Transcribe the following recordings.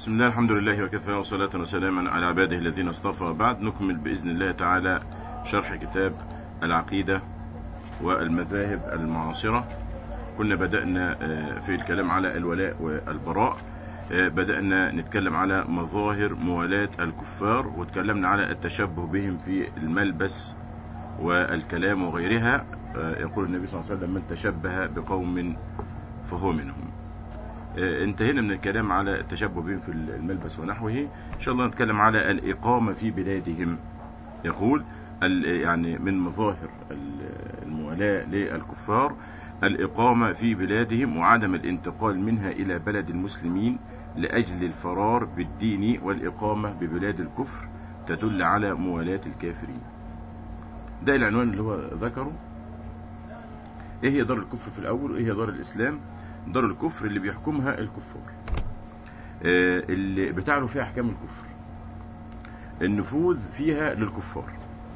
بسم الله الحمد لله وكفى وصلاة وسلاما على عباده الذين اصطفى بعد نكمل بإذن الله تعالى شرح كتاب العقيدة والمذاهب المعاصرة كنا بدأنا في الكلام على الولاء والبراء بدأنا نتكلم على مظاهر موالاة الكفار وتكلمنا على التشبه بهم في الملبس والكلام وغيرها يقول النبي صلى الله عليه وسلم من تشبه بقوم فهو منهم انتهينا من الكلام على التشبه بهم في الملبس ونحوه ان شاء الله نتكلم على الإقامة في بلادهم يقول يعني من مظاهر الموالاة للكفار الإقامة في بلادهم وعدم الانتقال منها إلى بلد المسلمين لأجل الفرار بالدين والإقامة ببلاد الكفر تدل على موالاة الكافرين ده العنوان اللي هو ذكره ايه هي دار الكفر في الأول وايه هي دار الإسلام دار الكفر اللي بيحكمها الكفار اللي بتعرف فيها أحكام الكفر النفوذ فيها للكفار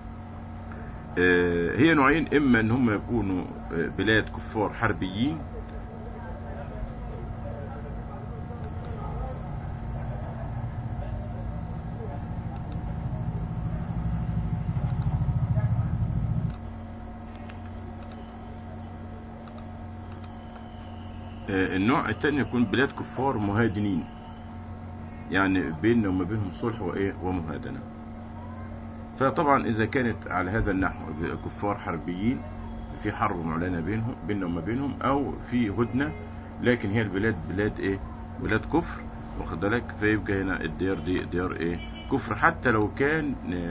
هي نوعين إما أن هم يكونوا بلاد كفار حربيين النوع الثاني يكون بلاد كفار مهادنين يعني بيننا وما بينهم صلح وايه ومهادنه فطبعا اذا كانت على هذا النحو كفار حربيين في حرب معلنه بينهم بيننا وما بينهم او في هدنه لكن هي البلاد بلاد ايه بلاد كفر واخد بالك فيبقى هنا الديار دي ديار ايه كفر حتى لو كان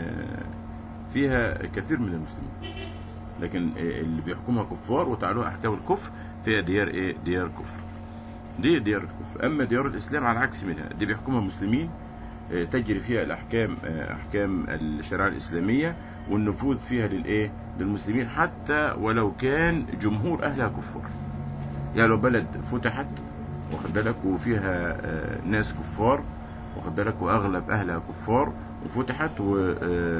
فيها كثير من المسلمين لكن اللي بيحكمها كفار وتعالوا احكام الكفر فيها ديار ايه ديار كفر دي ديار الكفر اما ديار الاسلام على العكس منها دي بيحكمها مسلمين تجري فيها الاحكام احكام الشريعه الاسلاميه والنفوذ فيها للايه للمسلمين حتى ولو كان جمهور اهلها كفار يعني لو بلد فتحت واخد بالك وفيها ناس كفار واخد بالك واغلب اهلها كفار وفتحت و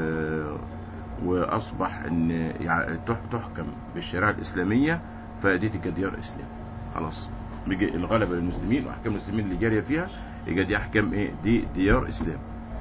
واصبح ان يعني تحكم بالشريعه الاسلاميه فدي تبقى ديار اسلام خلاص بيجي الغلبه للمسلمين واحكام المسلمين اللي جاريه فيها يبقى دي احكام ايه دي ديار اسلام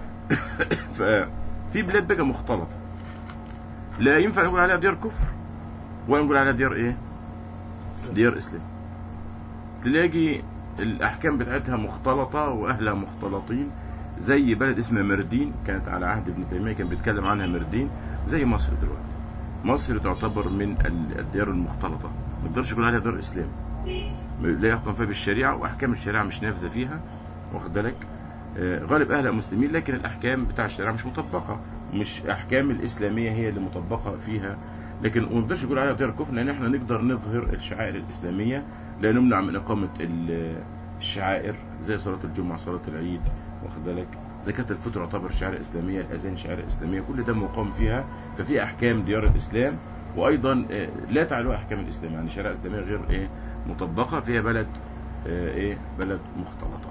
ففي بلاد بقى مختلطه لا ينفع نقول عليها ديار كفر ولا نقول عليها ديار ايه ديار اسلام تلاقي الاحكام بتاعتها مختلطه واهلها مختلطين زي بلد اسمها مردين كانت على عهد ابن تيميه كان بيتكلم عنها مردين زي مصر دلوقتي مصر تعتبر من الديار المختلطه ما تقدرش تقول عليها دار اسلام لا يحكم فيها بالشريعه واحكام الشريعه مش نافذه فيها واخد بالك آه غالب اهلها مسلمين لكن الاحكام بتاع الشريعه مش مطبقه مش احكام الاسلاميه هي اللي مطبقه فيها لكن ما نقدرش نقول عليها ديار كفر لان احنا نقدر نظهر الشعائر الاسلاميه لا نمنع من اقامه الشعائر زي صلاه الجمعه صلاه العيد واخد بالك زكاة الفطر تعتبر شعائر إسلامية الأذان شعائر إسلامية كل ده مقام فيها ففي أحكام ديار الإسلام وأيضا لا تعلو أحكام الإسلام يعني شريعة إسلامية غير إيه مطبقة فيها بلد إيه بلد مختلطة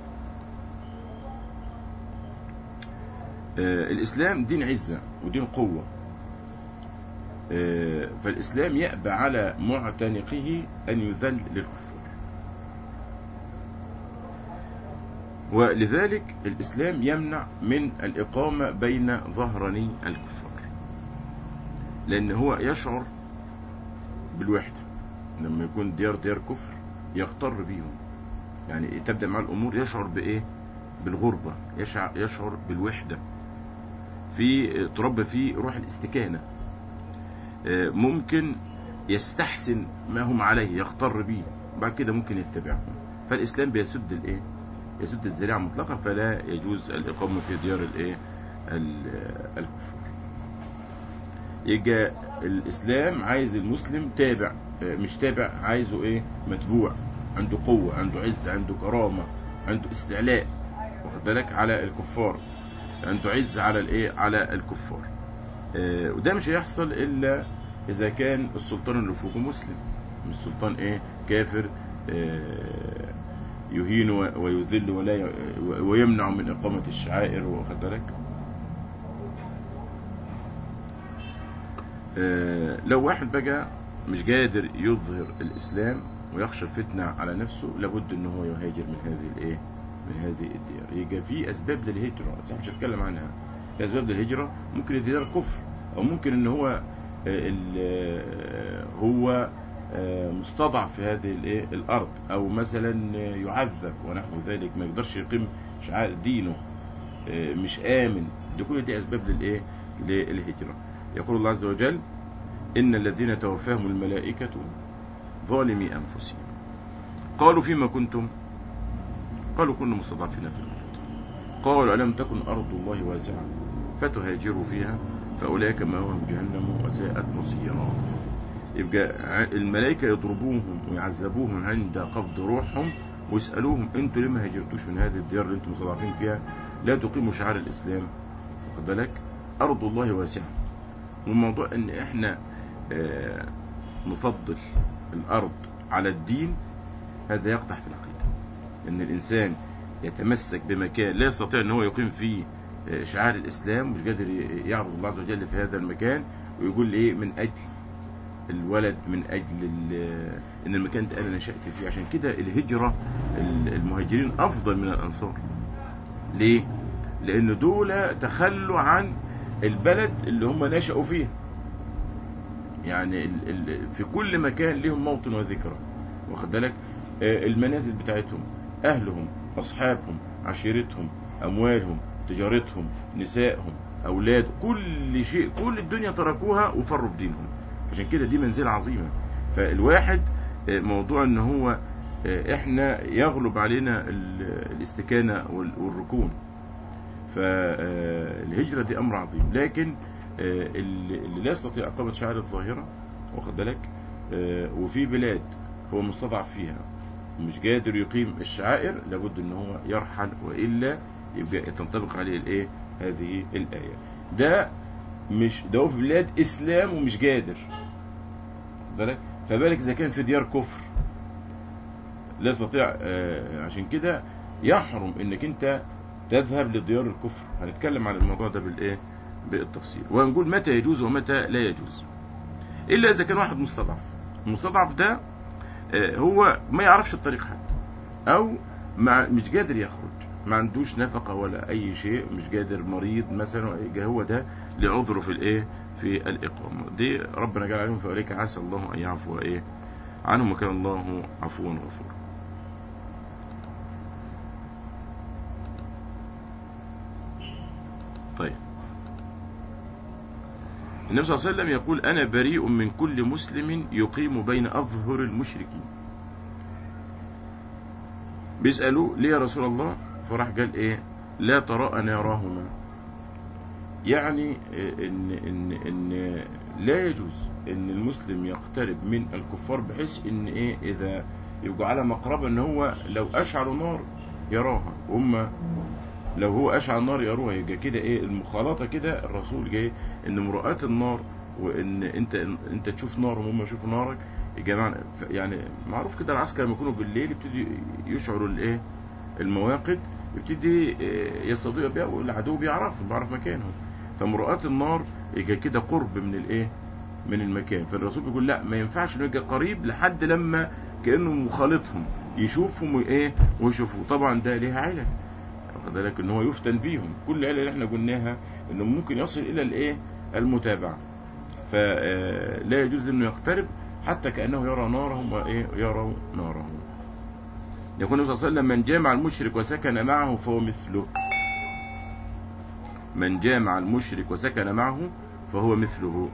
الإسلام دين عزة ودين قوة فالإسلام يأبى على معتنقه أن يذل للكفر ولذلك الإسلام يمنع من الإقامة بين ظهراني الكفار لأن هو يشعر بالوحدة لما يكون ديار ديار كفر يغتر بيهم يعني تبدأ مع الأمور يشعر بإيه بالغربة يشعر, يشعر بالوحدة في تربى فيه روح الاستكانة ممكن يستحسن ما هم عليه يغتر به بعد كده ممكن يتبعهم فالإسلام بيسد الإيه يسد الذريعة مطلقا فلا يجوز الإقامة في ديار الإيه الكفر يجي الإسلام عايز المسلم تابع مش تابع عايزه إيه متبوع عنده قوة عنده عز عنده كرامة عنده استعلاء واخد بالك على الكفار عنده عز على الإيه على الكفار وده مش هيحصل إلا إذا كان السلطان اللي فوقه مسلم مش سلطان إيه كافر يهين ويذل ولا ويمنع من إقامة الشعائر واخد بالك لو واحد بقى مش قادر يظهر الإسلام ويخشى الفتنة على نفسه لابد ان هو يهاجر من هذه الايه من هذه الديار يبقى في اسباب للهجره بس مش هتكلم عنها في اسباب للهجره ممكن الديار كفر او ممكن ان هو آه، ال- آه، هو آه، مستضعف في هذه الايه الارض او مثلا آه، يعذب ونحو ذلك ما يقدرش يقيم شعائر دينه آه، مش امن دي كل دي اسباب للايه للهجره يقول الله عز وجل ان الذين توفاهم الملائكه ظالمي انفسهم قالوا فيما كنتم قالوا كنا مستضعفين في الارض قالوا الم تكن ارض الله واسعه فتهاجروا فيها فاولئك ماواهم جهنم وساءت مصيرا يبقى ع- الملائكه يضربوهم ويعذبوهم عند قبض روحهم ويسالوهم انتوا ليه ما هاجرتوش من هذه الديار اللي انتم مستضعفين فيها لا تقيموا شعار الاسلام واخد بالك ارض الله واسعه والموضوع ان احنا آه، نفضل الارض على الدين هذا يقدح في العقيده ان الانسان يتمسك بمكان لا يستطيع ان هو يقيم فيه آه، شعار الاسلام مش قادر ي- يعبد الله عز وجل في هذا المكان ويقول ايه من اجل الولد من اجل ال- ان المكان ده انا نشات فيه عشان كده الهجره ال- المهاجرين افضل من الانصار ليه لان دول تخلوا عن البلد اللي هم نشأوا فيه يعني ال ال في كل مكان لهم موطن وذكرى واخد بالك آه، المنازل بتاعتهم اهلهم اصحابهم عشيرتهم اموالهم تجارتهم نسائهم اولاد كل شيء كل الدنيا تركوها وفروا بدينهم عشان كده دي منزله عظيمه فالواحد آه، موضوع ان هو آه، احنا يغلب علينا ال- الاستكانه وال- والركون فالهجرة دي أمر عظيم لكن آه، اللي اللي لا يستطيع إقامة شعائر الظاهرة واخد بالك آه، وفي بلاد هو مستضعف فيها ومش قادر يقيم الشعائر لابد ان هو يرحل والا يبقى تنطبق عليه الايه هذه الايه ده مش ده هو في بلاد اسلام ومش قادر واخد بالك فبالك اذا كان في ديار كفر لا يستطيع آه، عشان كده يحرم انك انت تذهب لديار الكفر هنتكلم عن الموضوع ده بالايه بالتفصيل وهنقول متى يجوز ومتى لا يجوز الا اذا كان واحد مستضعف المستضعف ده آه، هو ما يعرفش الطريق حتى او مع مش قادر يخرج ما عندوش نفقه ولا اي شيء مش قادر مريض مثلا يبقى هو ده لعذره في الايه في الاقامه دي ربنا جعل عليهم فاولئك عسى الله ان يعفو ايه عنهم وكان الله عفوا غفورا طيب النبي صلى الله عليه وسلم يقول أنا بريء من كل مسلم يقيم بين أظهر المشركين بيسألوا ليه يا رسول الله فراح قال إيه لا تراء ناراهما يعني إيه إن, إن, إن لا يجوز إن المسلم يقترب من الكفار بحيث إن إيه إذا يبقى على مقربة إن هو لو أشعلوا نار يراها هم لو هو اشعل النار يروها يبقى كده ايه المخالطه كده الرسول جاي ان مراءة النار وان انت انت تشوف نار وهم يشوفوا نارك يا جماعه يعني معروف كده العسكر لما يكونوا بالليل يبتدي يشعروا الايه المواقد يبتدي إيه يستضيء بها والعدو بيعرف بيعرف مكانهم فمراءة النار يبقى كده قرب من الايه من المكان فالرسول بيقول لا ما ينفعش انه يبقى قريب لحد لما كانه مخالطهم يشوفهم وايه ويشوفوا طبعا ده ليها علل واخد بالك ان هو يفتن بيهم كل العلل اللي احنا قلناها انه ممكن يصل الى الايه المتابعه فلا يجوز انه يقترب حتى كانه يرى نارهم وايه يروا ناره يقول النبي صلى الله عليه وسلم من جامع المشرك وسكن معه فهو مثله من جامع المشرك وسكن معه فهو مثله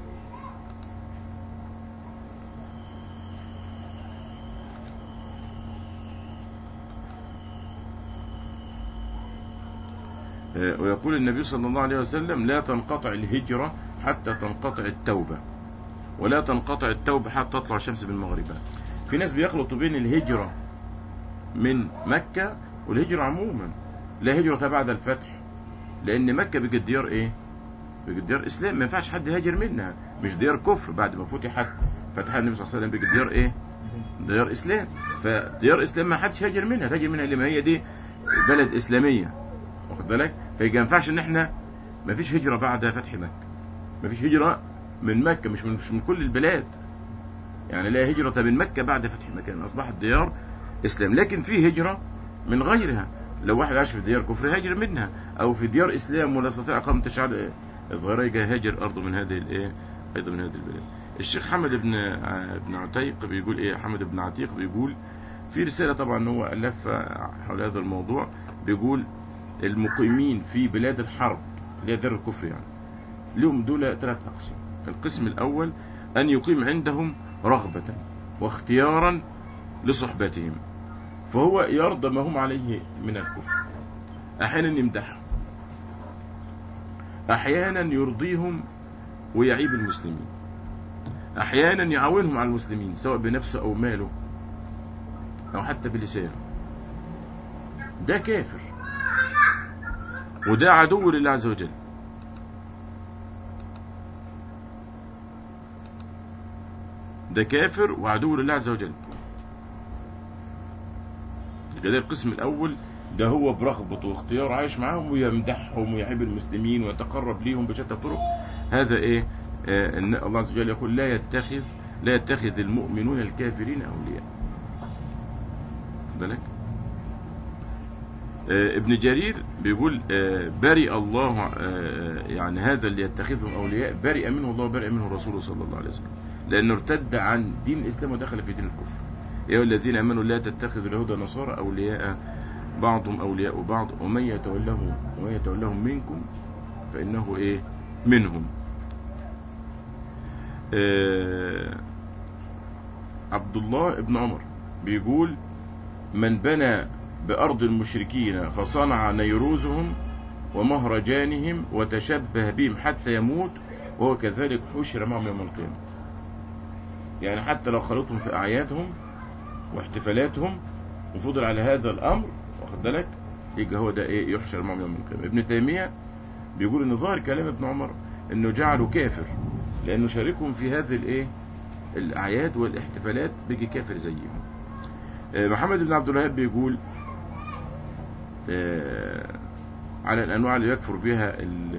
ويقول النبي صلى الله عليه وسلم لا تنقطع الهجرة حتى تنقطع التوبة ولا تنقطع التوبة حتى تطلع الشمس من مغربها في ناس بيخلطوا بين الهجرة من مكة والهجرة عموما لا هجرة بعد الفتح لأن مكة بقت ديار إيه؟ بقت ديار إسلام ما ينفعش حد يهاجر منها مش ديار كفر بعد ما فتحت فتحها النبي صلى الله عليه وسلم بقت ديار إيه؟ ديار إسلام فديار إسلام ما حدش هاجر منها تهاجر منها لما هي دي بلد إسلامية واخد بالك فيبقى ما ينفعش ان احنا ما فيش هجره بعد فتح مكه ما فيش هجره من مكه مش من, مش من كل البلاد يعني لا هجره من مكه بعد فتح مكه اصبحت ديار اسلام لكن في هجره من غيرها لو واحد عاش في ديار كفر هاجر منها او في ديار اسلام ولا يستطيع اقامه الشعب صغيره يجي هاجر ارضه من هذه الايه ايضا من هذه البلاد الشيخ حمد بن بن عتيق بيقول ايه حمد بن عتيق بيقول في رساله طبعا هو الفها حول هذا الموضوع بيقول المقيمين في بلاد الحرب اللي هي دار الكفر يعني لهم دول ثلاث اقسام القسم الاول ان يقيم عندهم رغبه واختيارا لصحبتهم فهو يرضى ما هم عليه من الكفر احيانا يمدحهم احيانا يرضيهم ويعيب المسلمين احيانا يعاونهم على المسلمين سواء بنفسه او ماله او حتى بلسانه ده كافر وده عدو لله عز وجل ده كافر وعدو لله عز وجل ده القسم الاول ده هو برغبته واختياره عايش معاهم ويمدحهم ويحب المسلمين ويتقرب ليهم بشتى الطرق هذا ايه آه ان الله عز وجل يقول لا يتخذ لا يتخذ المؤمنون الكافرين اولياء بالك آه ابن جرير بيقول آه برئ الله آه يعني هذا اللي يتخذهم اولياء برئ منه الله وبرئ منه رسوله صلى الله عليه وسلم لانه ارتد عن دين الاسلام ودخل في دين الكفر يا أيها الذين امنوا لا تتخذوا اليهود والنصارى اولياء بعضهم اولياء بعض ومن يتولهم ومن يتولهم منكم فانه ايه منهم آه عبد الله ابن عمر بيقول من بنى بأرض المشركين فصنع نيروزهم ومهرجانهم وتشبه بهم حتى يموت وهو كذلك حشر معهم يوم القيامة يعني حتى لو خلطهم في أعيادهم واحتفالاتهم وفضل على هذا الأمر واخد بالك يبقى هو ده ايه يحشر معهم يوم القيامة ابن تيمية بيقول ان ظاهر كلام ابن عمر انه جعله كافر لانه شاركهم في هذه الايه الاعياد والاحتفالات بيجي كافر زيهم محمد بن عبد الوهاب بيقول على الانواع اللي يكفر بها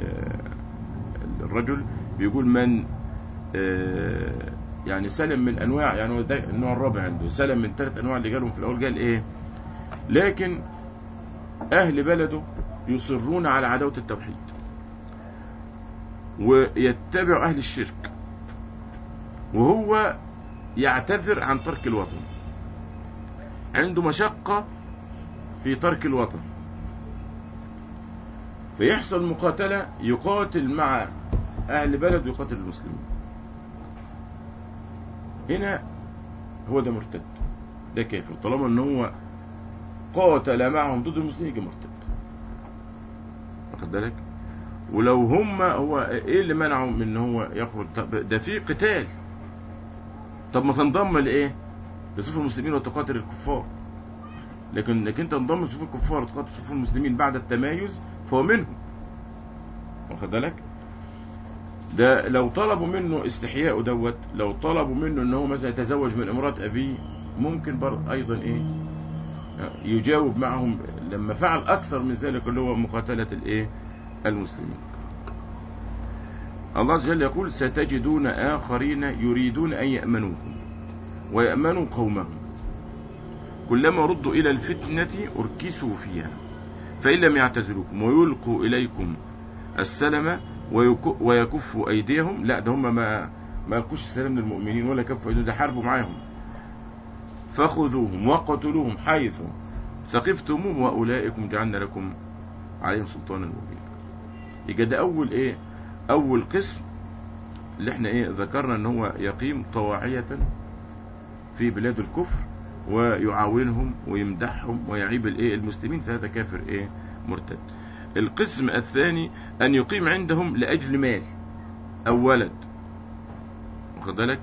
الرجل بيقول من يعني سلم من انواع يعني هو ده النوع الرابع عنده سلم من ثلاث انواع اللي جالهم في الاول قال ايه لكن اهل بلده يصرون على عداوه التوحيد ويتبع اهل الشرك وهو يعتذر عن ترك الوطن عنده مشقة في ترك الوطن فيحصل مقاتلة يقاتل مع أهل بلد ويقاتل المسلمين هنا هو ده مرتد ده كافر طالما ان هو قاتل معهم ضد المسلمين يجي مرتد واخد بالك ولو هم هو ايه اللي منعه من ان هو يخرج ده في قتال طب ما تنضم لايه لصف المسلمين وتقاتل الكفار لكن انك انت تنضم لصف الكفار وتقاتل صف المسلمين بعد التمايز فهو منهم واخد بالك ده لو طلبوا منه استحياء دوت لو طلبوا منه ان هو مثلا يتزوج من امراه ابيه ممكن برضه ايضا ايه يجاوب معهم لما فعل اكثر من ذلك اللي هو مقاتله الايه المسلمين الله عز وجل يقول ستجدون آخرين يريدون أن يأمنوكم ويأمنوا قومهم كلما ردوا إلى الفتنة أركسوا فيها فإن لم يعتزلوكم ويلقوا إليكم السلم ويكفوا أيديهم لا ده هم ما ما يلقوش السلام للمؤمنين ولا كفوا أيديهم ده حاربوا معاهم فخذوهم وقتلوهم حيث ثقفتموهم وأولئكم جعلنا لكم عليهم سلطانا مبينا يبقى ده أول إيه أول قسم اللي احنا ايه ذكرنا ان هو يقيم طواعية في بلاد الكفر ويعاونهم ويمدحهم ويعيب الايه المسلمين فهذا كافر ايه مرتد القسم الثاني ان يقيم عندهم لاجل مال او ولد واخد بالك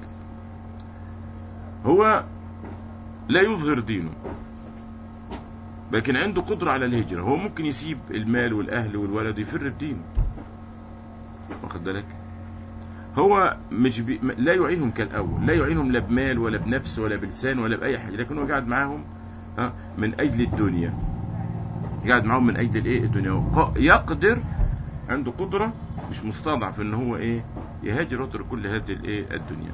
هو لا يظهر دينه لكن عنده قدرة على الهجرة هو ممكن يسيب المال والأهل والولد ويفر بدينه واخد بالك هو مش بي... لا يعينهم كالأول لا يعينهم لا بمال ولا بنفس ولا بلسان ولا بأي حاجة لكن هو قاعد معاهم من أجل الدنيا قاعد معاهم من أجل الإيه الدنيا يقدر عنده قدرة مش مستضعف إن هو إيه يهاجر ويترك كل هذه الإيه الدنيا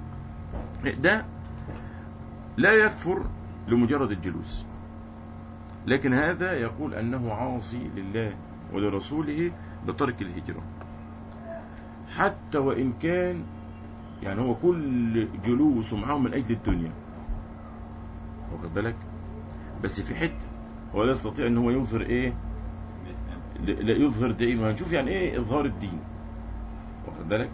ده لا يكفر لمجرد الجلوس لكن هذا يقول أنه عاصي لله ولرسوله بترك الهجرة حتى وإن كان يعني هو كل جلوسه معاهم من أجل الدنيا واخد بالك بس في حتة هو لا يستطيع ان هو يظهر ايه لا يظهر دين وهنشوف يعني ايه اظهار الدين واخد بالك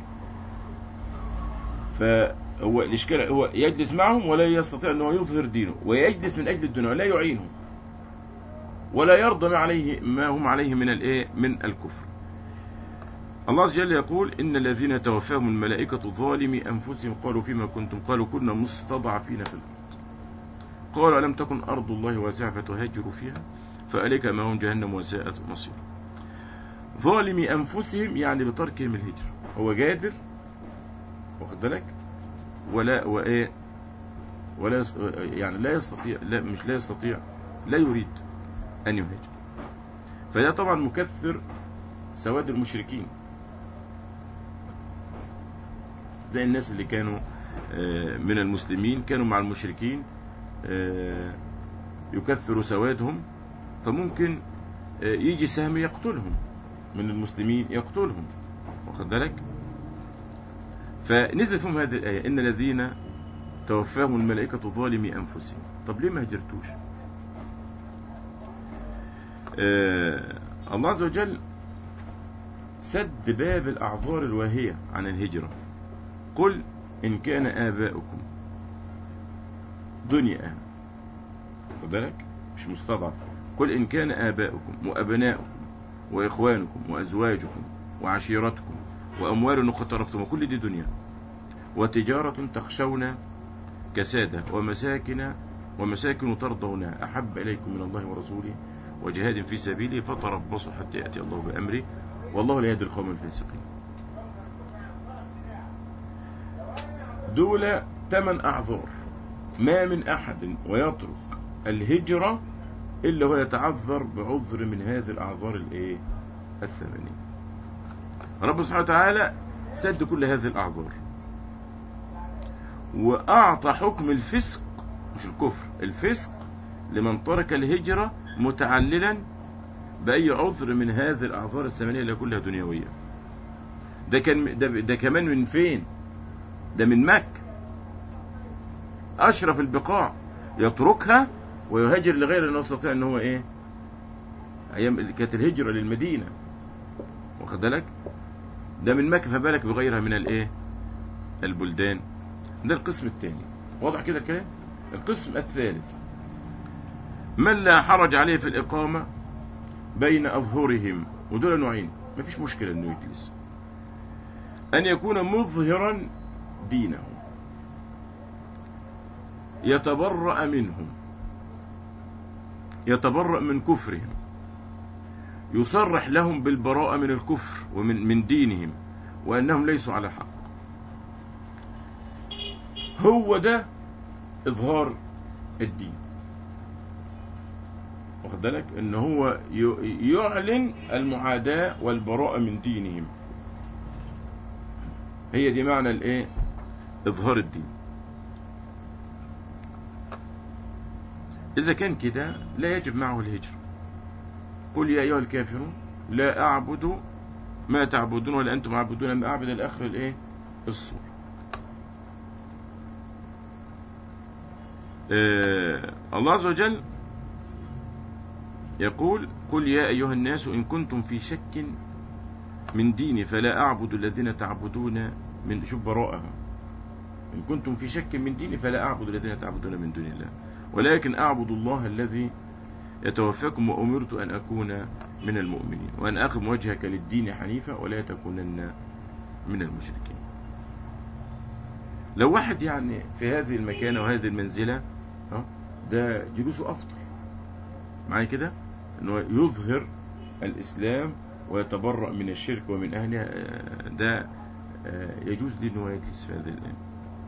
فهو الاشكال هو يجلس معهم ولا يستطيع ان هو يظهر دينه ويجلس من اجل الدنيا ولا يعينهم ولا يرضى ما عليه ما هم عليه من الايه من الكفر الله عز وجل يقول إن الذين توفاهم الملائكة ظالمي أنفسهم قالوا فيما كنتم قالوا كنا مستضعفين في الأرض قالوا ألم تكن أرض الله واسعة فتهاجروا فيها فأليك ما هم جهنم وساءت مصير ظالمي أنفسهم يعني بتركهم الهجرة هو جادر واخد بالك ولا وإيه ولا يس- يعني لا يستطيع لا مش لا يستطيع لا يريد أن يهاجر فده طبعا مكثر سواد المشركين زي الناس اللي كانوا آه، من المسلمين كانوا مع المشركين آه، يكثروا سوادهم فممكن آه، يجي سهم يقتلهم من المسلمين يقتلهم واخد بالك فنزلت فيهم هذه الآية إن الذين توفاهم الملائكة ظالمي أنفسهم طب ليه ما هجرتوش آه الله عز وجل سد باب الأعذار الواهية عن الهجرة قل إن كان آباؤكم دنيا خد بالك مش مستضعف قل إن كان آباؤكم وأبناؤكم وإخوانكم وأزواجكم وعشيرتكم وأموال اقترفتم وكل دي دنيا وتجارة تخشون كسادة ومساكن ومساكن ترضونها أحب إليكم من الله ورسوله وجهاد في سبيله فتربصوا حتى يأتي الله بأمره والله لا يهدي القوم الفاسقين دول ثمان أعذار ما من أحد ويترك الهجرة إلا هو يتعذر بعذر من هذه الأعذار الإيه الثمانية رب سبحانه وتعالى سد كل هذه الأعذار وأعطى حكم الفسق مش الكفر الفسق لمن ترك الهجرة متعللا بأي عذر من هذه الأعذار الثمانية اللي كلها دنيوية ده كان ده, ده كمان من فين ده من مكة أشرف البقاع يتركها ويهاجر لغير أنه يستطيع أن هو إيه أيام كانت الهجرة للمدينة واخد بالك ده من مكة فبالك بغيرها من الإيه البلدان ده القسم الثاني واضح كده الكلام القسم الثالث من لا حرج عليه في الإقامة بين أظهرهم ودول نوعين مفيش مشكلة أنه يجلس أن يكون مظهرا دينه يتبرأ منهم يتبرأ من كفرهم يصرح لهم بالبراءة من الكفر ومن من دينهم وأنهم ليسوا على حق هو ده إظهار الدين واخد بالك ان هو ي- يعلن المعاداة والبراءة من دينهم هي دي معنى الايه اظهار الدين اذا كان كده لا يجب معه الهجر قل يا ايها الكافرون لا اعبد ما تعبدون ولا انتم عابدون ما اعبد الاخر الايه الصور آه الله عز وجل يقول قل يا أيها الناس إن كنتم في شك من ديني فلا أعبد الذين تعبدون من شوف براءها إن كنتم في شك من ديني فلا أعبد الذين تعبدون من دون الله ولكن أعبد الله الذي يتوفاكم وأمرت أن أكون من المؤمنين وأن أقم وجهك للدين حنيفا ولا تكونن من المشركين لو واحد يعني في هذه المكانة وهذه المنزلة ها، ده جلوسه أفضل معايا كده انه يظهر الاسلام ويتبرأ من الشرك ومن اهله آه، ده آه، يجوز لي انه يجلس في هذه الايه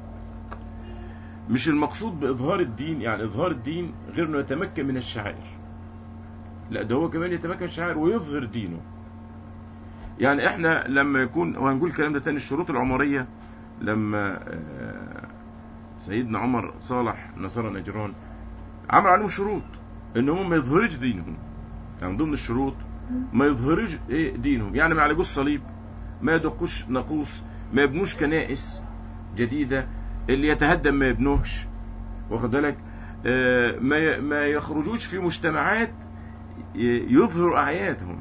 مش المقصود باظهار الدين يعني اظهار الدين غير انه يتمكن من الشعائر لا ده هو كمان يتمكن من الشعائر ويظهر دينه يعني احنا لما يكون وهنقول الكلام ده تاني الشروط العمرية لما آه، سيدنا عمر صالح نصارى نجران عمل عليهم شروط ان هم ما يظهرش دينهم يعني من ضمن الشروط ما يظهرش ايه دينهم يعني ما يعالجوش صليب ما يدقوش ناقوس ما يبنوش كنائس جديدة اللي يتهدم ما يبنوش واخد بالك آه، ما ي- ما يخرجوش في مجتمعات ي- يظهر اعيادهم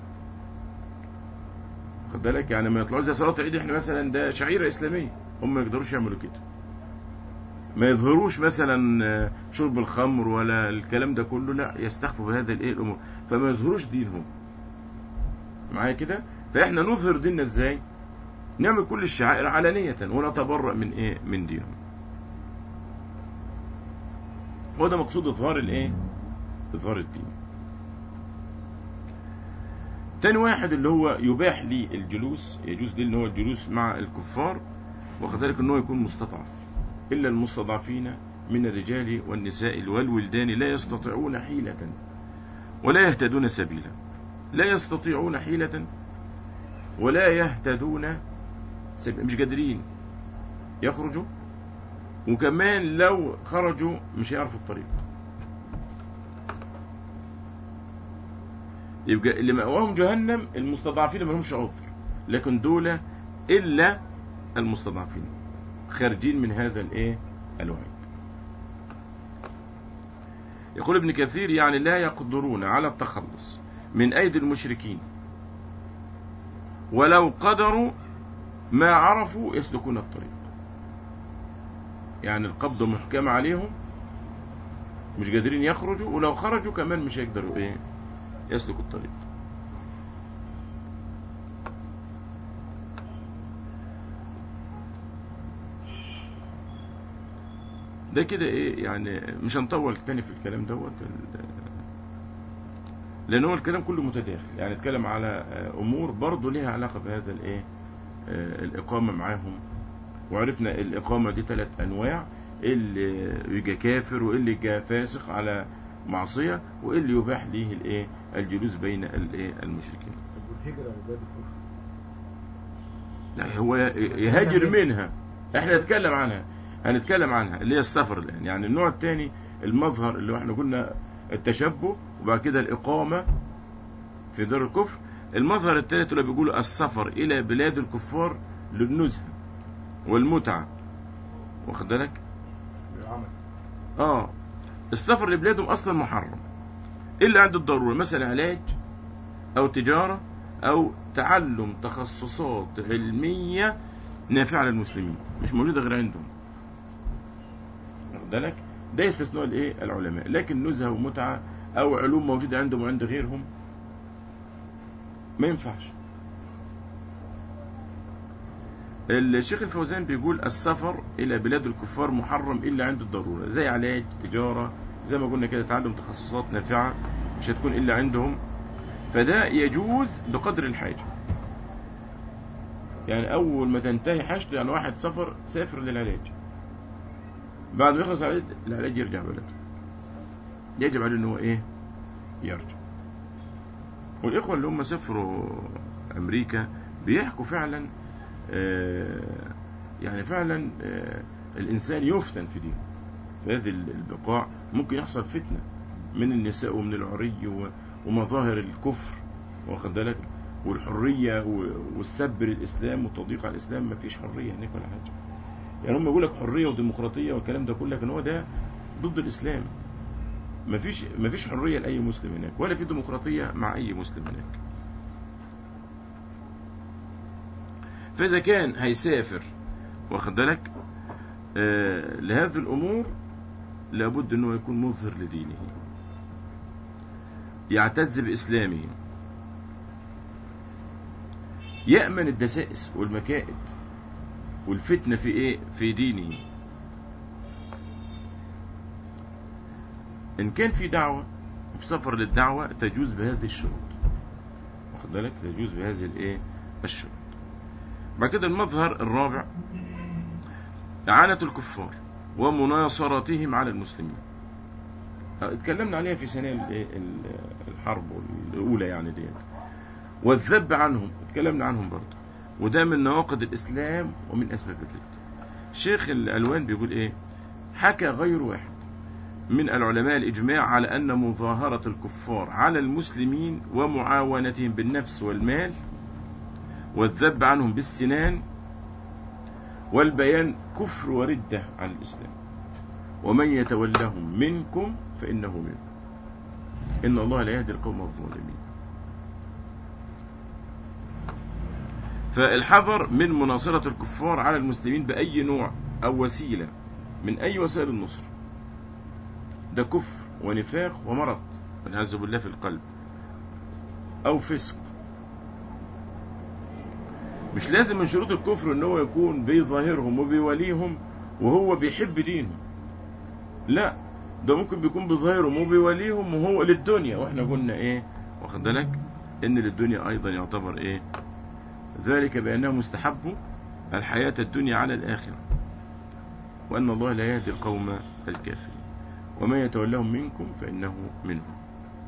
واخد بالك يعني ما يطلعوش زي صلاه العيد احنا مثلا ده شعيره اسلاميه هم ما يقدروش يعملوا كده ما يظهروش مثلا آه، شرب الخمر ولا الكلام ده كله لا يستخفوا بهذا الايه الامور فما يظهروش دينهم معايا كده فاحنا نظهر ديننا ازاي نعمل كل الشعائر علانية ونتبرأ من ايه من دينهم هو ده مقصود اظهار الايه اظهار الدين تاني واحد اللي هو يباح لي الجلوس يجوز لي ان هو الجلوس مع الكفار وكذلك ان هو يكون مستضعف الا المستضعفين من الرجال والنساء والولدان لا يستطيعون حيلة ولا يهتدون سبيلا لا يستطيعون حيلة ولا يهتدون سبيلا مش قادرين يخرجوا وكمان لو خرجوا مش هيعرفوا الطريق يبقى اللي مأواهم جهنم المستضعفين ما لهمش عذر لكن دول إلا المستضعفين خارجين من هذا الايه الوعيد يقول ابن كثير يعني لا يقدرون على التخلص من أيدي المشركين ولو قدروا ما عرفوا يسلكون الطريق يعني القبضة محكمة عليهم مش قادرين يخرجوا ولو خرجوا كمان مش هيقدروا ايه يسلكوا الطريق ده كده ايه يعني مش هنطول تاني في الكلام دوت ال- لان هو الكلام كله متداخل يعني اتكلم على آه، امور برضه ليها علاقه بهذا الايه آه، الاقامه معاهم وعرفنا الاقامه دي ثلاث انواع اللي يبقى كافر واللي يبقى فاسق على معصيه واللي يباح ليه الايه الجلوس بين الايه المشركين طب والهجرة وباب الكفر لا هو يهاجر منها احنا نتكلم عنها هنتكلم عنها اللي هي السفر الان يعني النوع الثاني المظهر اللي احنا قلنا التشبه وبعد كده الاقامه في دار الكفر المظهر الثالث اللي بيقولوا السفر الى بلاد الكفار للنزهه والمتعه واخد بالك بالعمل اه السفر لبلادهم اصلا محرم الا عند الضروره مثلا علاج او تجاره او تعلم تخصصات علميه نافعه للمسلمين مش موجوده غير عندهم واخد بالك ده يستثنوا الايه العلماء لكن نزهه ومتعه او علوم موجوده عندهم وعند غيرهم ما ينفعش الشيخ الفوزان بيقول السفر إلى بلاد الكفار محرم إلا عند الضرورة زي علاج تجارة زي ما قلنا كده تعلم تخصصات نافعة مش هتكون إلا عندهم فده يجوز بقدر الحاجة يعني أول ما تنتهي حاجته يعني واحد سفر سافر للعلاج بعد ما يخلص العلاج العلاج يرجع بلده يجب عليه إن هو إيه يرجع والإخوة اللي هم سافروا أمريكا بيحكوا فعلا آه، يعني فعلا آه، الإنسان يفتن في دينه في هذه البقاع ممكن يحصل فتنة من النساء ومن العري و- ومظاهر الكفر واخد بالك والحرية و- والسب للإسلام والتضييق على الإسلام ما فيش حرية هناك ولا حاجة يعني هم يقول لك حرية وديمقراطية والكلام ده كله لكن هو ده ضد الإسلام ما فيش ما فيش حرية لأي مسلم هناك ولا في ديمقراطية مع أي مسلم هناك فإذا كان هيسافر واخد بالك آه لهذه الأمور لابد أنه يكون مظهر لدينه يعتز بإسلامه يأمن الدسائس والمكائد والفتنة في إيه في دينه إن كان في دعوة وفي سفر للدعوة تجوز بهذه الشروط واخد بالك تجوز بهذه الإيه الشروط بعد كده المظهر الرابع إعانة الكفار ومناصرتهم على المسلمين اه، اتكلمنا عليها في سنة ال- ال- الحرب الأولى يعني ديت والذب عنهم اتكلمنا عنهم برضه وده من نواقض الإسلام ومن أسباب الرد شيخ الألوان بيقول إيه حكى غير واحد من العلماء الإجماع على أن مظاهرة الكفار على المسلمين ومعاونتهم بالنفس والمال والذب عنهم بالسنان والبيان كفر وردة عن الإسلام ومن يتولهم منكم فإنه منكم إن الله لا يهدي القوم الظالمين فالحذر من مناصرة الكفار على المسلمين بأي نوع أو وسيلة من أي وسائل النصر ده كفر ونفاق ومرض والعياذ بالله في القلب أو فسق مش لازم من شروط الكفر ان هو يكون بيظاهرهم وبيوليهم وهو بيحب دينهم لا ده ممكن بيكون بيظاهرهم وبيوليهم وهو للدنيا واحنا قلنا ايه واخد بالك ان للدنيا ايضا يعتبر ايه ذلك بانه مستحب الحياة الدنيا على الاخرة وان الله لا يهدي القوم الكافرين ومن يتولهم منكم فانه منهم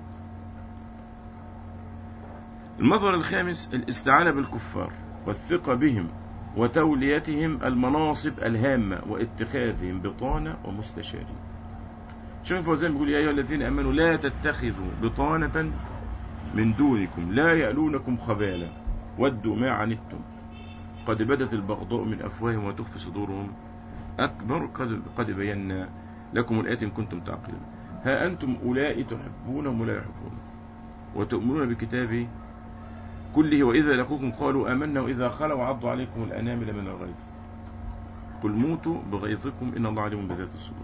المظهر الخامس الاستعانة بالكفار والثقة بهم وتوليتهم المناصب الهامة واتخاذهم بطانة ومستشارين شوف فوزان بيقول يا أيها الذين أمنوا لا تتخذوا بطانة من دونكم لا يألونكم خبالا ودوا ما عنتم قد بدت البغضاء من أفواههم وتخفي صدورهم أكبر قد, قد بينا لكم الآيات إن كنتم تعقلون ها أنتم أولئك تحبونهم ولا يحبون وتؤمنون بكتابه كله وإذا لقوكم قالوا آمنا وإذا خلوا عضوا عليكم الأنامل من الغيظ قل موتوا بغيظكم إن الله عليم بذات الصدور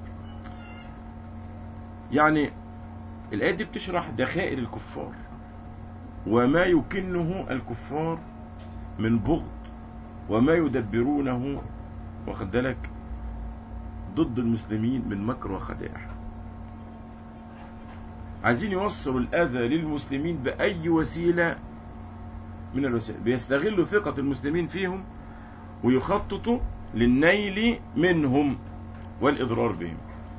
يعني الآية دي بتشرح دخائل الكفار وما يكنه الكفار من بغض وما يدبرونه واخد بالك ضد المسلمين من مكر وخداع عايزين يوصلوا الأذى للمسلمين بأي وسيلة من الوسائل بيستغلوا ثقة المسلمين فيهم ويخططوا للنيل منهم والإضرار بهم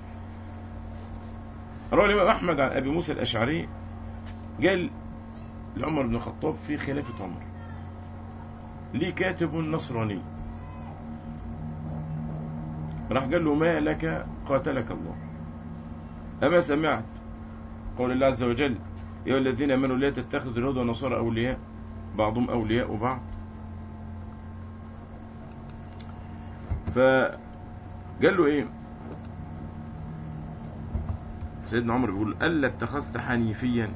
روى الإمام أحمد عن أبي موسى الأشعري قال لعمر بن الخطاب في خلافة عمر لي كاتب نصراني راح قال له ما لك قاتلك الله أما سمعت قول الله عز وجل يا الذين امنوا لا تتخذوا اليهود والنصارى أولياء بعضهم أولياء بعض فقال له إيه سيدنا عمر بيقول ألا اتخذت حنيفيا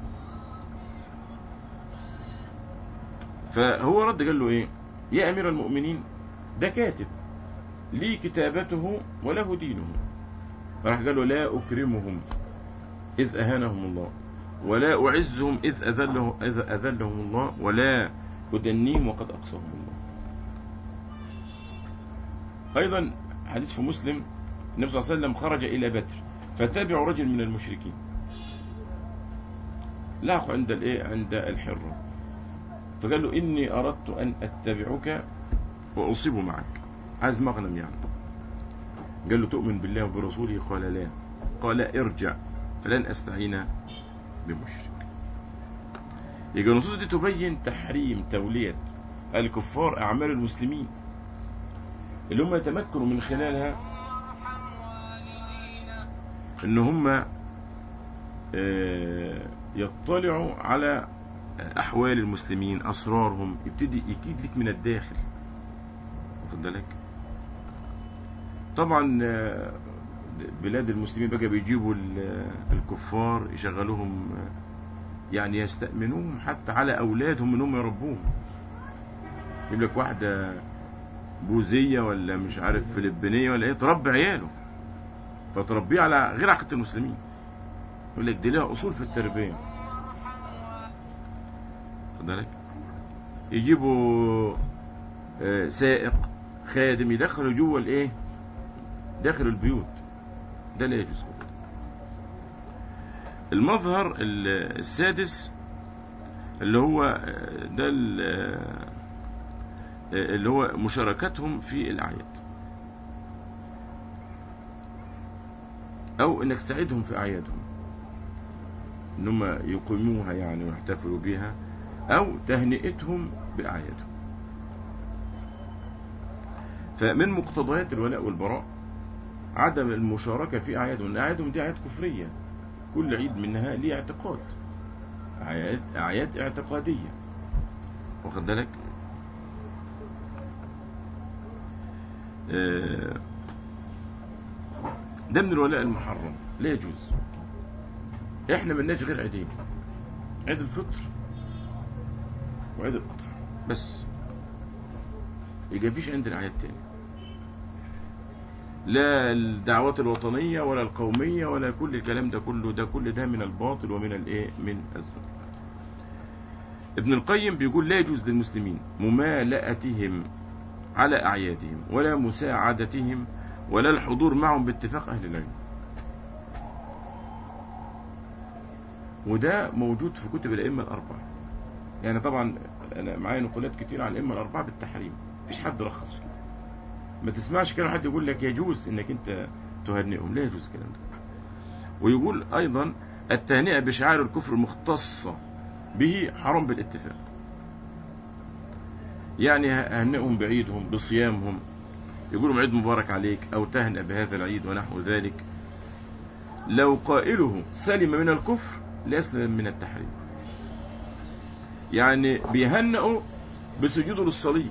فهو رد قال له إيه يا أمير المؤمنين ده كاتب لي كتابته وله دينه فراح قال له لا أكرمهم إذ أهانهم الله ولا أعزهم إذ أذله إذ أذلهم الله ولا أدنيهم وقد أقصاهم الله أيضا حديث في مسلم النبي صلى الله عليه وسلم خرج إلى بدر فتابع رجل من المشركين لاقوا عند الايه عند الحرة فقال له إني أردت أن أتبعك وأصيب معك عايز مغنم يعني قال له تؤمن بالله وبرسوله قال لا قال ارجع فلن أستعين بمشرك يبقى النصوص دي تبين تحريم تولية الكفار أعمال المسلمين اللي هم يتمكنوا من خلالها ان هم يطلعوا على احوال المسلمين اسرارهم يبتدي يكيد لك من الداخل واخد بالك طبعا بلاد المسلمين بقى بيجيبوا الكفار يشغلوهم يعني يستأمنوهم حتى على أولادهم إنهم يربوهم يجيب لك واحدة بوذية ولا مش عارف فلبينية ولا إيه تربي عياله فتربيه على غير عقيدة المسلمين يقول لك دي لها أصول في التربية خد بالك يجيبوا سائق خادم يدخلوا جوه الايه داخل البيوت ده لا يجوز المظهر السادس اللي هو ده اللي هو مشاركتهم في الأعياد أو إنك تساعدهم في أعيادهم إن هم يقيموها يعني ويحتفلوا بها أو تهنئتهم بأعيادهم فمن مقتضيات الولاء والبراء عدم المشاركة في أعيادهم لأن أعيادهم دي أعياد كفرية كل عيد منها ليه اعتقاد أعياد, أعياد اعتقادية واخد بالك آه، ده من الولاء المحرم لا يجوز احنا ملناش غير عيدين عيد الفطر وعيد الاضحى بس يبقى مفيش عندنا اعياد تاني لا الدعوات الوطنية ولا القومية ولا كل الكلام ده كله ده كل ده من الباطل ومن الايه من الزنا ابن القيم بيقول لا يجوز للمسلمين ممالأتهم على أعيادهم ولا مساعدتهم ولا الحضور معهم باتفاق أهل العلم وده موجود في كتب الأئمة الأربعة يعني طبعا أنا معايا نقولات كتير عن الأئمة الأربعة بالتحريم مفيش حد رخص في كده ما تسمعش كده حد يقول لك يجوز انك انت تهنئهم لا يجوز الكلام ده ويقول ايضا التهنئة بشعائر الكفر المختصة به حرام بالاتفاق يعني هنئهم بعيدهم بصيامهم يقولوا عيد مبارك عليك او تهنئ بهذا العيد ونحو ذلك لو قائله سلم من الكفر ليسلم من التحريم يعني بيهنئوا بسجوده للصليب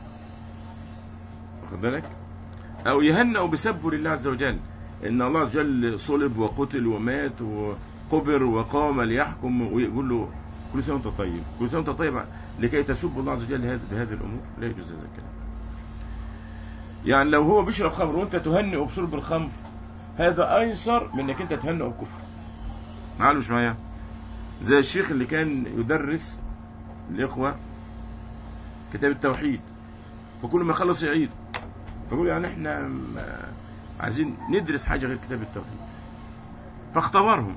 واخد بالك او يهنئوا بسبه لله عز وجل ان الله عز وجل صلب وقتل ومات وقبر وقام ليحكم ويقول له كل سنه وانت طيب كل سنه وانت طيب لكي تسب الله عز وجل هذا- بهذه الامور لا يجوز هذا الكلام يعني لو هو بيشرب خمر وانت تهنئه بشرب الخمر هذا ايسر من انك انت تهنئه بكفر معايا مش معايا زي الشيخ اللي كان يدرس الاخوه كتاب التوحيد فكل ما يخلص يعيد فيقول يعني احنا م- عايزين ندرس حاجه غير كتاب التوحيد فاختبرهم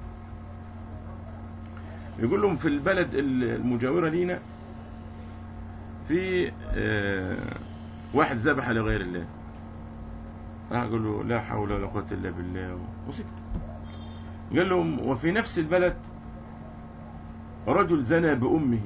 يقول لهم في البلد المجاوره لينا في آه، واحد ذبح لغير الله راح قال له لا حول ولا قوه الا بالله وسكت قال لهم وفي نفس البلد رجل زنى بامه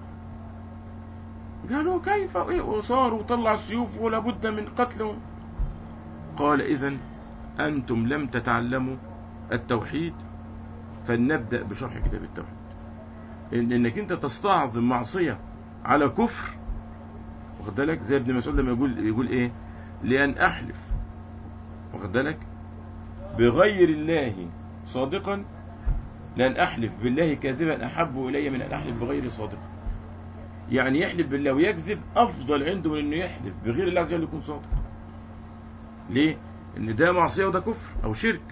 قالوا كيف إيه؟ وصار وطلع السيوف ولا بد من قتله قال إذا أنتم لم تتعلموا التوحيد فلنبدأ بشرح كتاب التوحيد إن إنك أنت تستعظم معصية على كفر واخد بالك زي ابن مسعود لما يقول يقول إيه لأن أحلف واخد بالك بغير الله صادقا لأن أحلف بالله كاذبا أحب إلي من أن أحلف بغير صادقا يعني يحلف بالله ويكذب افضل عنده من انه يحلف بغير الله عز وجل يكون صادق ليه ان ده معصيه وده كفر او شرك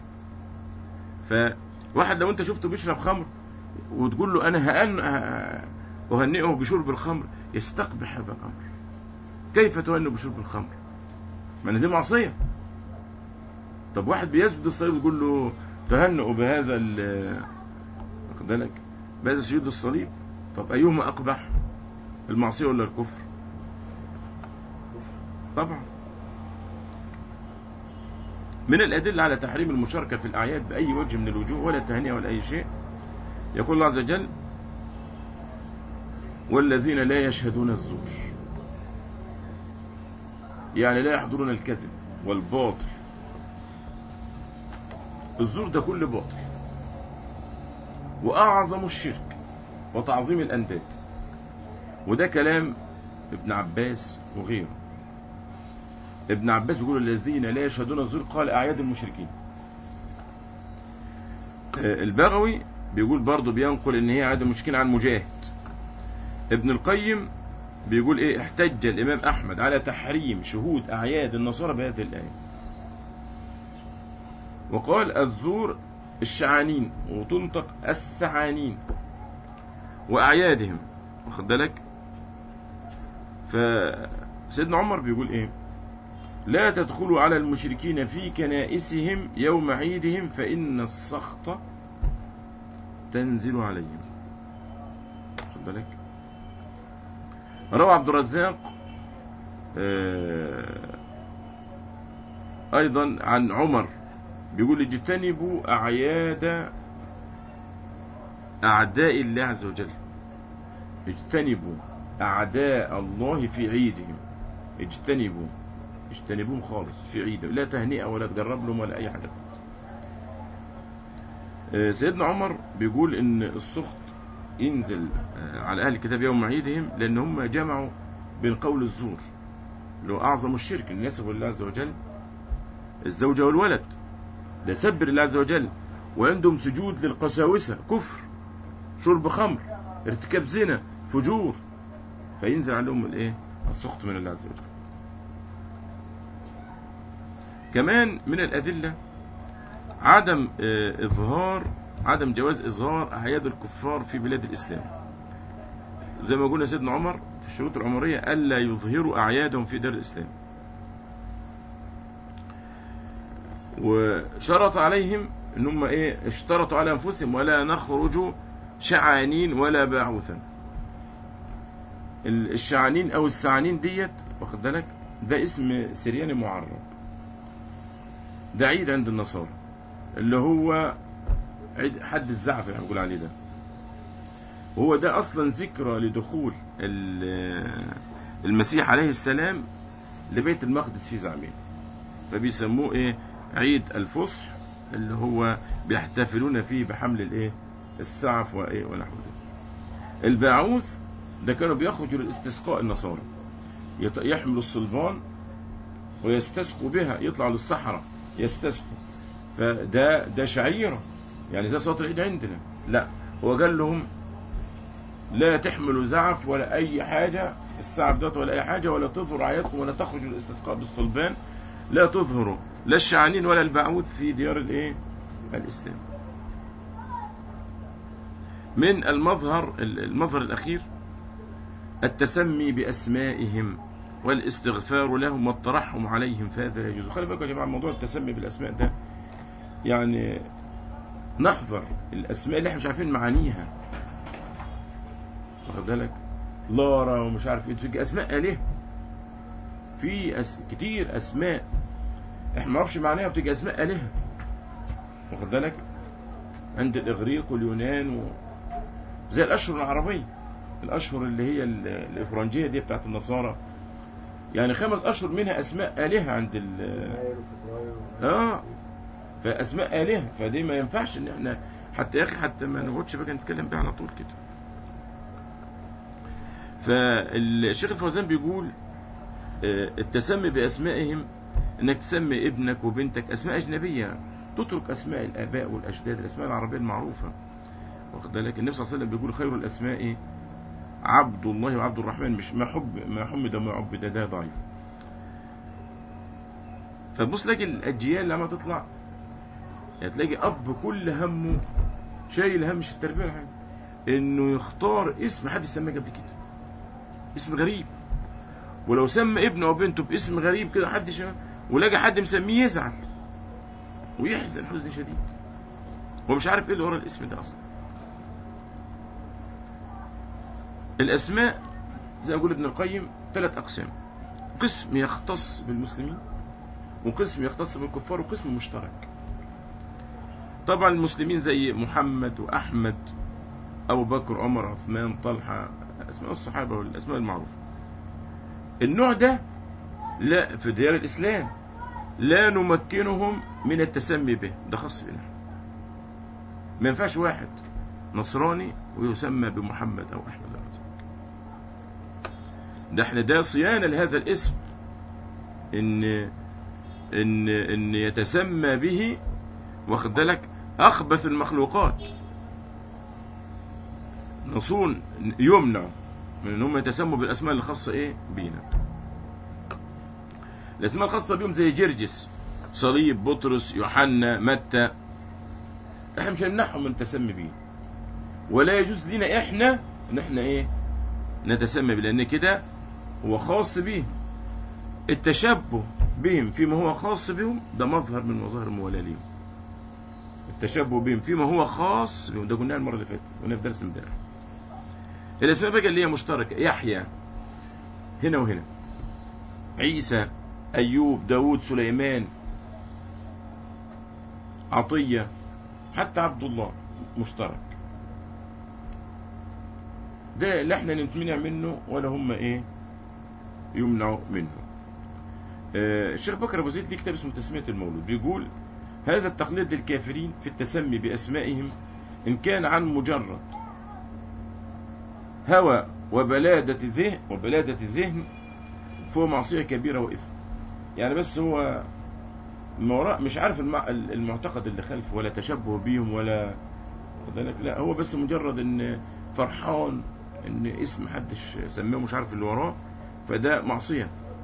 فواحد لو انت شفته بيشرب خمر وتقول له انا هأن اهنئه بشرب الخمر يستقبح هذا الامر كيف تهنئ بشرب الخمر ما أن دي معصيه طب واحد بيسجد الصليب وتقول له تهنئوا بهذا ال- واخد بالك بهذا سجود الصليب طب ايهما اقبح المعصية ولا الكفر طبعا من الأدلة على تحريم المشاركة في الأعياد بأي وجه من الوجوه ولا تهنئة ولا أي شيء يقول الله عز وجل والذين لا يشهدون الزور يعني لا يحضرون الكذب والباطل الزور ده كل باطل وأعظم الشرك وتعظيم الأنداد وده كلام ابن عباس وغيره ابن عباس بيقول الذين لا يشهدون الزور قال أعياد المشركين آه، البغوي بيقول برضه بينقل ان هي أعياد المشركين عن مجاهد ابن القيم بيقول ايه احتج الامام احمد على تحريم شهود اعياد النصارى بهذه الايه وقال الزور الشعانين وتنطق السعانين واعيادهم واخد بالك فسيدنا عمر بيقول ايه لا تدخلوا على المشركين في كنائسهم يوم عيدهم فإن السخط تنزل عليهم خد بالك روى عبد الرزاق آه، أيضا عن عمر بيقول اجتنبوا أعياد أعداء الله عز وجل اجتنبوا أعداء الله في عيدهم اجتنبوا اجتنبوهم خالص في عيد لا تهنئة ولا تجرب لهم ولا أي حاجة خالص آه، سيدنا عمر بيقول إن السخط ينزل آه، على أهل الكتاب يوم عيدهم لأن هم جمعوا بين قول الزور اللي هو أعظم الشرك أن يسبوا الله عز وجل الزوجة والولد ده سب لله عز وجل وعندهم سجود للقساوسة كفر شرب خمر ارتكاب زنا فجور فينزل عليهم الايه السخط من الله عز وجل كمان من الأدلة عدم آه، إظهار عدم جواز إظهار أعياد الكفار في بلاد الإسلام زي ما قلنا سيدنا عمر في الشروط العمرية ألا يظهروا أعيادهم في دار الإسلام وشرط عليهم ان هم ايه اشترطوا على انفسهم ولا نخرج شعانين ولا باعوثا ال- الشعانين او السعانين ديت واخد بالك ده اسم سرياني معرب ده عيد عند النصارى اللي هو عيد حد الزعف اللي بنقول عليه ده وهو ده اصلا ذكرى لدخول ال- المسيح عليه السلام لبيت المقدس في زعمين فبيسموه ايه عيد الفصح اللي هو بيحتفلون فيه بحمل الايه السعف وايه ونحو ذلك الباعوث ده كانوا بيخرجوا للاستسقاء النصارى يط- يحملوا الصلبان ويستسقوا بها يطلعوا للصحراء يستسقوا فده ده شعيرة يعني زي صلاة العيد عندنا لا هو قال لهم لا تحملوا زعف ولا أي حاجة السعف دوت ولا أي حاجة ولا تظهروا عيادكم ولا تخرجوا للاستسقاء بالصلبان لا تظهروا لا الشعانين ولا البعوث في ديار الايه الاسلام من المظهر المظهر الاخير التسمي باسمائهم والاستغفار لهم والترحم عليهم فهذا لا يجوز خلي بالكم يا جماعه موضوع التسمي بالاسماء ده يعني نحذر الاسماء اللي احنا مش عارفين معانيها واخد بالك لارا ومش عارف ايه في اسماء الهه في أس... كتير اسماء احنا ما نعرفش معناها بتيجي اسماء الهه واخد بالك عند الاغريق واليونان و... زي الاشهر العربيه الاشهر اللي هي ال- الافرنجيه دي بتاعت النصارى يعني خمس اشهر منها اسماء الهه عند ال... يناير وفبراير اه فاسماء الهه فدي ما ينفعش ان احنا حتى يا اخي حتى ما نقعدش بقى نتكلم بيها على طول كده فالشيخ الفوزان بيقول آه، التسمي باسمائهم انك تسمي ابنك وبنتك اسماء اجنبيه تترك اسماء الاباء والاجداد الاسماء العربيه المعروفه واخد بالك النبي صلى الله عليه وسلم بيقول خير الاسماء عبد الله وعبد الرحمن مش ما حب ما حمد وما عبد ده ضعيف فتبص تلاقي الاجيال لما تطلع يعني تلاقي اب كل همه شايل هم مش التربيه ولا حاجه انه يختار اسم حد سماه قبل كده اسم غريب ولو سمى ابنه او بنته باسم غريب كده حد شا... ولقى حد مسميه يزعل ويحزن حزن شديد هو مش عارف ايه اللي ورا الاسم ده اصلا الاسماء زي ما يقول ابن القيم ثلاث اقسام قسم يختص بالمسلمين وقسم يختص بالكفار وقسم مشترك طبعا المسلمين زي محمد واحمد ابو بكر عمر عثمان طلحه اسماء الصحابه والاسماء المعروفه النوع ده لا في ديار الاسلام لا نمكنهم من التسمي به ده خاص بنا ما ينفعش واحد نصراني ويسمى بمحمد او احمد أو أحمد. ده احنا ده صيانه لهذا الاسم ان ان ان يتسمى به واخد بالك اخبث المخلوقات نصون يمنع من ان هم يتسموا بالاسماء الخاصه ايه بينا الاسماء الخاصه بيهم زي جرجس صليب بطرس يوحنا متى احنا مش هنمنعهم من التسمي بيه ولا يجوز لنا احنا ان احنا ايه نتسمى بيه لان كده هو خاص بيه التشبه بهم فيما هو خاص بهم ده مظهر من مظاهر الموالاه ليهم التشبه بهم فيما هو خاص بهم ده قلناها المره اللي فاتت قلنا في درس امبارح الاسماء بقى اللي هي مشتركه يحيى هنا وهنا عيسى ايوب داود سليمان عطيه حتى عبد الله مشترك ده اللي احنا نمتنع منه ولا هم ايه يمنعوا منه آه، الشيخ بكر ابو زيد ليه كتاب اسمه تسميه المولود بيقول هذا التقليد للكافرين في التسمي باسمائهم ان كان عن مجرد هوى وبلادة ذهن وبلادة ذهن فهو معصية كبيرة وإثم يعني بس هو ما وراء مش عارف المع- المعتقد اللي خلفه ولا تشبه بيهم ولا واخد بالك؟ لا هو بس مجرد ان فرحان ان اسم محدش سماه مش عارف اللي وراه فده معصية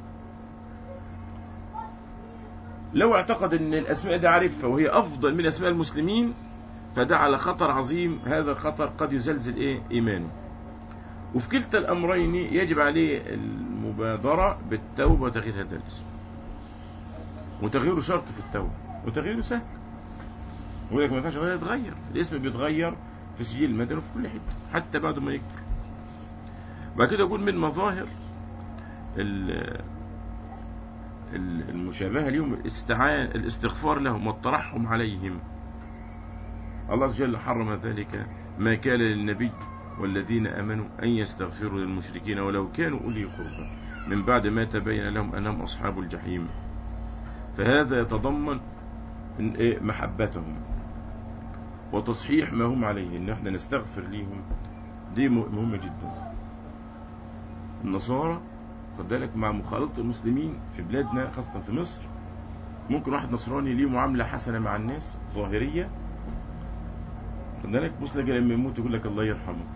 لو اعتقد ان الاسماء دي عارفها وهي افضل من اسماء المسلمين فده على خطر عظيم هذا الخطر قد يزلزل ايه ايمانه وفي كلتا الامرين يجب عليه المبادرة بالتوبة وتغيير هذا الاسم وتغييره شرط في التوبة وتغييره سهل يقول لك ما ينفعش غير يتغير الاسم بيتغير في سجل المدني وفي كل حته حتى بعد ما يكبر بعد كده يقول من مظاهر ال- ال- المشابهة لهم الاستعان الاستغفار لهم والترحم عليهم الله عز وجل حرم ذلك ما كان للنبي والذين آمنوا أن يستغفروا للمشركين ولو كانوا أولي قربى من بعد ما تبين لهم أنهم أصحاب الجحيم فهذا يتضمن إن إيه محبتهم وتصحيح ما هم عليه ان احنا نستغفر ليهم دي مهمة جدا النصارى خد بالك مع مخالطة المسلمين في بلادنا خاصة في مصر ممكن واحد نصراني ليه معاملة حسنة مع الناس ظاهرية خد بالك بص لك لما يموت يقول لك الله يرحمه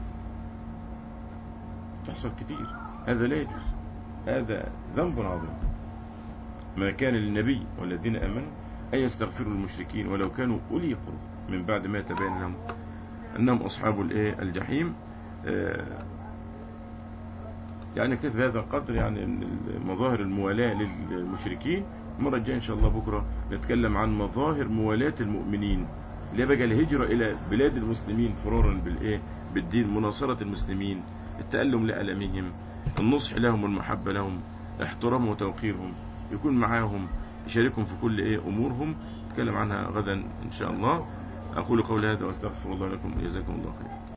تحصل كتير هذا لا يجوز هذا ذنب عظيم ما كان للنبي والذين امنوا ان يستغفروا للمشركين ولو كانوا اولي قرب من بعد ما تبين لهم انهم اصحاب الايه الجحيم آه، يعني نكتفي بهذا القدر يعني من مظاهر الموالاة للمشركين المرة الجاية إن شاء الله بكرة نتكلم عن مظاهر موالاة المؤمنين اللي بقى الهجرة إلى بلاد المسلمين فرارا بالإيه بالدين مناصرة المسلمين التألم لألمهم النصح لهم والمحبة لهم احترامهم وتوقيرهم يكون معاهم يشاركهم في كل إيه أمورهم نتكلم عنها غدا إن شاء الله أقول قولي هذا وأستغفر الله لكم وجزاكم الله خير